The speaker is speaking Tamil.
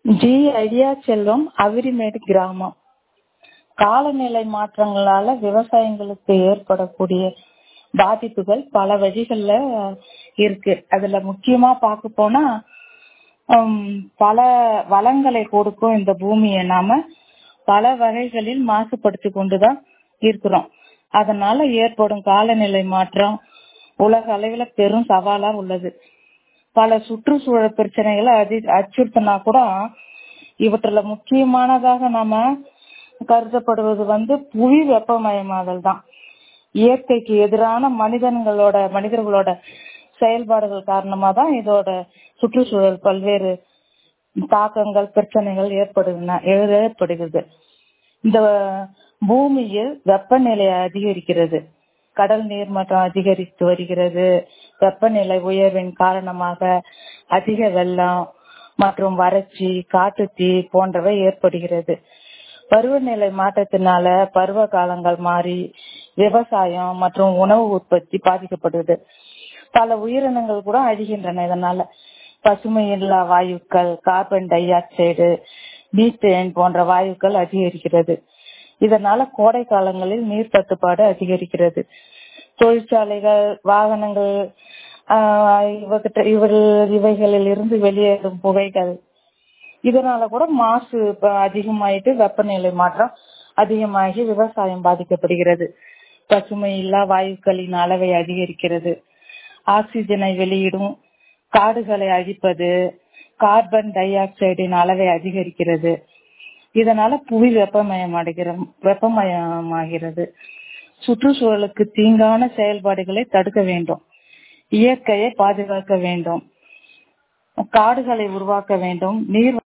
ஜி ஐடியா செல்வம் அவிரிமேடு கிராமம் காலநிலை மாற்றங்களால விவசாயிங்களுக்கு ஏற்படக்கூடிய பாதிப்புகள் பல வழிகள்ல இருக்கு அதுல முக்கியமா பார்க்க போனா ஹம், பல வளங்களை கொடுக்கும் இந்த பூமியை நாம பல வகைகளில் மாசுபடுத்தி கொண்டுதான் இருக்கிறோம் அதனால ஏற்படும் காலநிலை மாற்றம் உலக அளவில் பெரும் சவாலா உள்ளது பல சுற்றுச்சூழல் பிரச்சனைகளை அதி அச்சுறுத்தினா கூட இவற்றுல முக்கியமானதாக நாம கருதப்படுவது வந்து புவி வெப்பமயமாதல் தான் இயற்கைக்கு எதிரான மனிதன்களோட மனிதர்களோட செயல்பாடுகள் காரணமா தான் இதோட சுற்றுச்சூழல் பல்வேறு தாக்கங்கள் பிரச்சனைகள் ஏற்படுகின்றன ஏற்படுகிறது இந்த பூமியில் வெப்பநிலை அதிகரிக்கிறது கடல் நீர்மட்டம் அதிகரித்து வருகிறது வெப்பநிலை உயர்வின் காரணமாக அதிக வெள்ளம் மற்றும் வறட்சி காட்டுத்தீ போன்றவை ஏற்படுகிறது பருவநிலை மாற்றத்தினால பருவ காலங்கள் மாறி விவசாயம் மற்றும் உணவு உற்பத்தி பாதிக்கப்படுது பல உயிரினங்கள் கூட அழிகின்றன இதனால பசுமையில்லா வாயுக்கள் கார்பன் டை ஆக்சைடு மீத்தேன் போன்ற வாயுக்கள் அதிகரிக்கிறது இதனால கோடை காலங்களில் நீர் தட்டுப்பாடு அதிகரிக்கிறது தொழிற்சாலைகள் வாகனங்கள் ஆஹ் இவகிட்ட இவள் இவைகளில் இருந்து வெளியேறும் புகைகள் இதனால கூட மாசு இப்ப அதிகமாயிட்டு வெப்பநிலை மாற்றம் அதிகமாகி விவசாயம் பாதிக்கப்படுகிறது பசுமை இல்லா வாயுக்களின் அளவை அதிகரிக்கிறது ஆக்சிஜனை வெளியிடும் காடுகளை அழிப்பது கார்பன் டை ஆக்சைடின் அளவை அதிகரிக்கிறது இதனால புவி வெப்பமயம் அடைகிற வெப்பமயமாகிறது சுற்றுச்சூழலுக்கு தீங்கான செயல்பாடுகளை தடுக்க வேண்டும் இயற்கையை பாதுகாக்க வேண்டும் காடுகளை உருவாக்க வேண்டும் நீர்